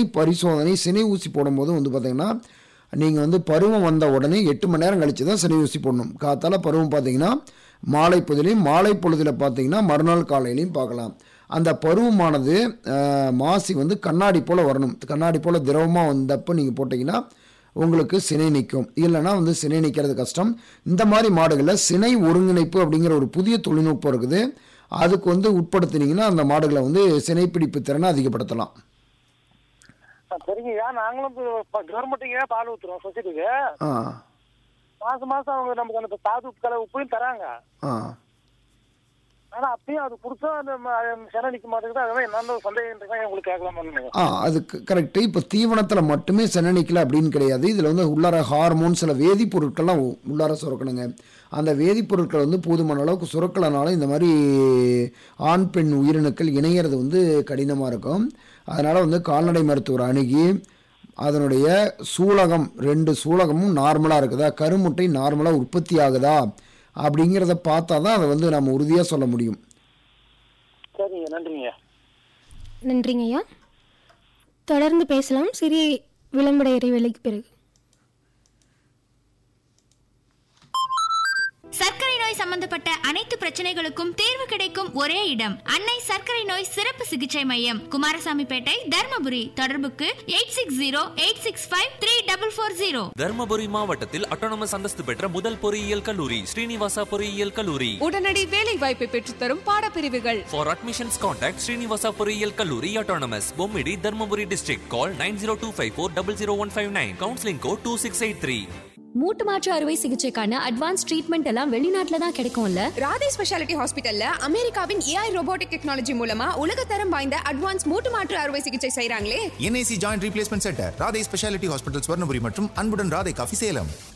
பரிசோதனை சினை ஊசி போடும்போது வந்து பார்த்தீங்கன்னா நீங்கள் வந்து பருவம் வந்த உடனே எட்டு மணி நேரம் கழித்து தான் சினை ஊசி போடணும் காத்தால பருவம் பார்த்தீங்கன்னா மாலை பொழுதுலையும் மாலை பொழுதில் பார்த்தீங்கன்னா மறுநாள் காலையிலையும் பார்க்கலாம் அந்த பருவமானது அஹ், மாசி வந்து கண்ணாடி போல் வரணும் கண்ணாடி போல் திரவமாக வந்தப்போ நீங்கள் போட்டிங்கன்னா உங்களுக்கு சினை நிற்கும் இல்லைன்னா வந்து சினை நிற்கிறது கஷ்டம் இந்த மாதிரி மாடுகளில் சினை ஒருங்கிணைப்பு அப்படிங்கிற ஒரு புதிய தொழில்நுட்பம் இருக்குது அதுக்கு வந்து உட்படுத்தினீங்கன்னா அந்த மாடுகளை வந்து சினைப்பிடிப்பு திறனை அதிகப்படுத்தலாம் ஆ, சரிங்கய்யா நாங்களும் கவர்மெண்ட்டுக்கு பால் ஊத்துறோம் சொசைட்டிக்கு ஆ மாசம் மாசம் அவங்க நமக்கு அந்த சாது உப்பு கலர் உப்பையும் தராங்க ஆ ஆனா அப்பயும் அது கொடுத்தா அந்த சென நிக்க மாட்டேங்குது அதான் என்னென்ன சந்தேகம் உங்களுக்கு கேட்கலாம் ஆ அது கரெக்டு இப்போ தீவனத்தில் மட்டுமே சென்னணிக்கல அப்படின்னு கிடையாது இதில் வந்து உள்ளார ஹார்மோன் சில வேதிப்பொருட்கள்லாம் உ- உள்ளார சுரக்கணுங்க அந்த வேதிப்பொருட்கள் வந்து போதுமான அளவுக்கு சுரக்கலனால இந்த மாதிரி ஆண் பெண் உயிரணுக்கள் இணையிறது வந்து கடினமாக இருக்கும் அதனால் வந்து கால்நடை மருத்துவர் அணுகி அதனுடைய சூலகம் ரெண்டு சூலகமும் நார்மலாக இருக்குதா கருமுட்டை நார்மலாக உற்பத்தி ஆகுதா அப்படிங்கிறத பார்த்தா தான் அதை வந்து நம்ம உறுதியாக சொல்ல முடியும் சரிங்க நன்றிங்க நன்றிங்க ஐயா தொடர்ந்து பேசலாம் சிறிய விளம்பர இடைவேளைக்கு பிறகு சர்க்கரை நோய் சம்பந்தப்பட்ட அனைத்து பிரச்சனைகளுக்கும் தீர்வு கிடைக்கும் ஒரே இடம் அன்னை சர்க்கரை நோய் சிறப்பு சிகிச்சை மையம் குமாரசாமிப்பேட்டை தர்மபுரி தொடர்புக்கு eight six zero eight six five three double four zero Dharmapuri மாவட்டத்தில் அட்டானமஸ் அந்தஸ்து பெற்ற முதல் பொறியியல் கல்லூரி ஸ்ரீனிவாசா பொறியியல் கல்லூரி உடனடி வேலை வாய்ப்பை பெற்றுத்தரும் பாடப்பிரிவுகள் For admissions, contact Srinivasa பொறியியல் கல்லூரி autonomous Bommidi Dharmapuri district. Call 90254 Counseling code 2683. மூட்டு மாற்று அறுவை சிகிச்சைக்கான அட்வான்ஸ் ட்ரீட்மெண்ட் எல்லாம் வெளிநாட்டுல தான் கிடைக்கும்ல ராதே ஸ்பெஷாலிட்டி ஹாஸ்பிட்டல்ல அமெரிக்காவின் ஏஐ ரோபோட்டிக் டெக்னாலஜி மூலமா உலகத்தரம் வாய்ந்த அட்வான்ஸ் மூட்டு மாற்று அறுவை சிகிச்சை செய்றாங்களே NIC joint replacement centre Radhai speciality hospital Swarnapuri மற்றும் அன்புடன் ராதை காஃபி சேலம்